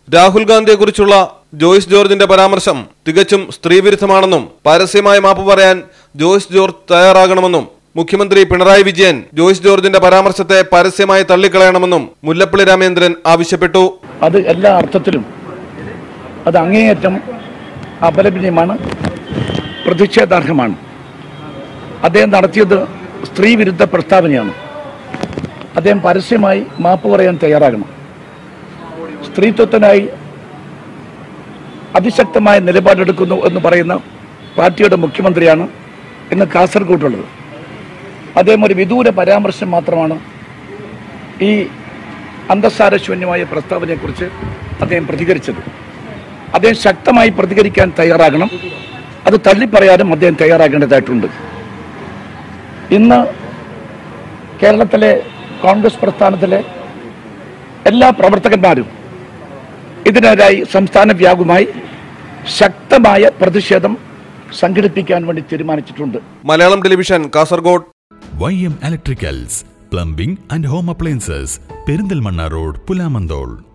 രാഹുൽ ഗാന്ധിയെക്കുറിച്ചുള്ള ജോയ്സ് ജോർജിന്റെ പരാമർശം തികച്ചും സ്ത്രീവിരുദ്ധമാണെന്നും പരസ്യമായി മാപ്പ് പറയാൻ ജോയ്സ് ജോർജ് തയ്യാറാകണമെന്നും മുഖ്യമന്ത്രി പിണറായി വിജയൻ ജോയ്സ് ജോർജിന്റെ പരാമർശത്തെ പരസ്യമായി തള്ളിക്കളയണമെന്നും മുല്ലപ്പള്ളി രാമേന്ദ്രൻ ആവശ്യപ്പെട്ടു അത് എല്ലാ അർത്ഥത്തിലും അത് അങ്ങേയറ്റം അപലപനീയമാണ് പ്രതിഷേധാർഹമാണ് അദ്ദേഹം നടത്തിയത് സ്ത്രീ വിരുദ്ധ പ്രസ്താവനയാണ് അദ്ദേഹം പരസ്യമായി മാപ്പ് പറയാൻ തയ്യാറാകണം സ്ത്രീത്വത്തിനായി അതിശക്തമായ നിലപാടെടുക്കുന്നു എന്ന് പറയുന്ന പാർട്ടിയുടെ മുഖ്യമന്ത്രിയാണ് ഇന്ന് കാസർഗോഡുള്ളത് അദ്ദേഹം ഒരു വിദൂര പരാമർശം മാത്രമാണ് ഈ അന്തസാരശൂന്യമായ പ്രസ്താവനയെക്കുറിച്ച് അദ്ദേഹം പ്രതികരിച്ചത് അദ്ദേഹം ശക്തമായി പ്രതികരിക്കാൻ തയ്യാറാകണം അത് തള്ളിപ്പറയാനും അദ്ദേഹം തയ്യാറാകേണ്ടതായിട്ടുണ്ട് ഇന്ന് കേരളത്തിലെ കോൺഗ്രസ് പ്രസ്ഥാനത്തിലെ എല്ലാ പ്രവർത്തകന്മാരും ഇതിനെതിരായി സംസ്ഥാന വ്യാപകമായി ശക്തമായ പ്രതിഷേധം സംഘടിപ്പിക്കാൻ വേണ്ടി തീരുമാനിച്ചിട്ടുണ്ട് Malayalam television Kasaragod Y M electricals plumbing and home appliances Perinthalmanna road Pulamanthole